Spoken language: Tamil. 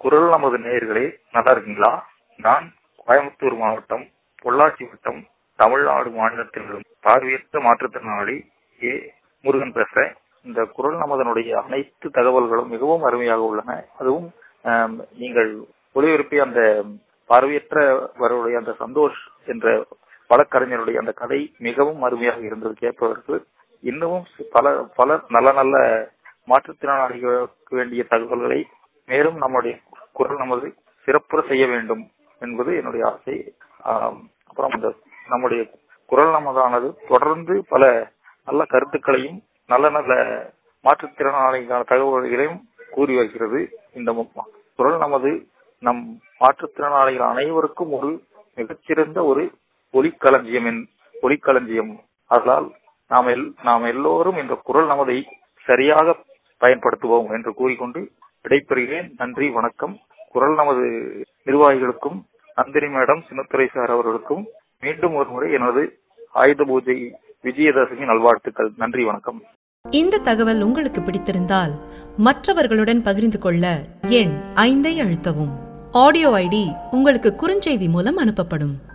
குரல் நமது நேயர்களே நல்லா இருக்கீங்களா நான் கோயம்புத்தூர் மாவட்டம் பொள்ளாச்சி வட்டம் தமிழ்நாடு மாநிலத்திலும் பார்வையற்ற மாற்றுத்திறனாளி ஏ முருகன் பேசுறேன் இந்த குரல் நமதனுடைய அனைத்து தகவல்களும் மிகவும் அருமையாக உள்ளன அதுவும் ஆம், நீங்கள் ஒளிபரப்பிய அந்த பார்வையற்றவருடைய அந்த சந்தோஷ் என்ற வழக்கறிஞருடைய அந்த கதை மிகவும் அருமையாக இருந்தது கேட்பதற்கு இன்னமும் பல பல நல்ல நல்ல மாற்றுத்திறனாளிகளுக்கு வேண்டிய தகவல்களை மேலும் நம்முடைய குரல் நமது சிறப்புற செய்ய வேண்டும் என்பது என்னுடைய ஆசை ஆம், அப்புறம் இந்த நம்முடைய குரல் நமதானது தொடர்ந்து பல நல்ல கருத்துக்களையும் நல்ல நல்ல மாற்றுத்திறனாளிக்கான தகவல்களையும் கூறி வருகிறது இந்த மு- குரல் நமது நம் மாற்றுத்திறனாளிகள் அனைவருக்கும் ஒரு மிகச்சிறந்த ஒரு ஒலிக்களஞ்சியம் என்- ஒலிக்களஞ்சியம் அதனால் நாம் எல் நாம் எல்லோரும் இந்த குரல் நமதை சரியாக பயன்படுத்துவோம் என்று கூறிக்கொண்டு விடைபெறுகிறேன் நன்றி வணக்கம் குரல் நமது நிர்வாகிகளுக்கும் நந்தினி மேடம் சின்னத்துறை சார் அவர்களுக்கும் மீண்டும் ஒரு முறை எனது ஆயுத பூஜை விஜயதசமி நல்வாழ்த்துக்கள் நன்றி வணக்கம் இந்த தகவல் உங்களுக்கு பிடித்திருந்தால் மற்றவர்களுடன் பகிர்ந்து கொள்ள எண் ஐந்தை அழுத்தவும் ஆடியோ ஐடி உங்களுக்கு குறுஞ்செய்தி மூலம் அனுப்பப்படும்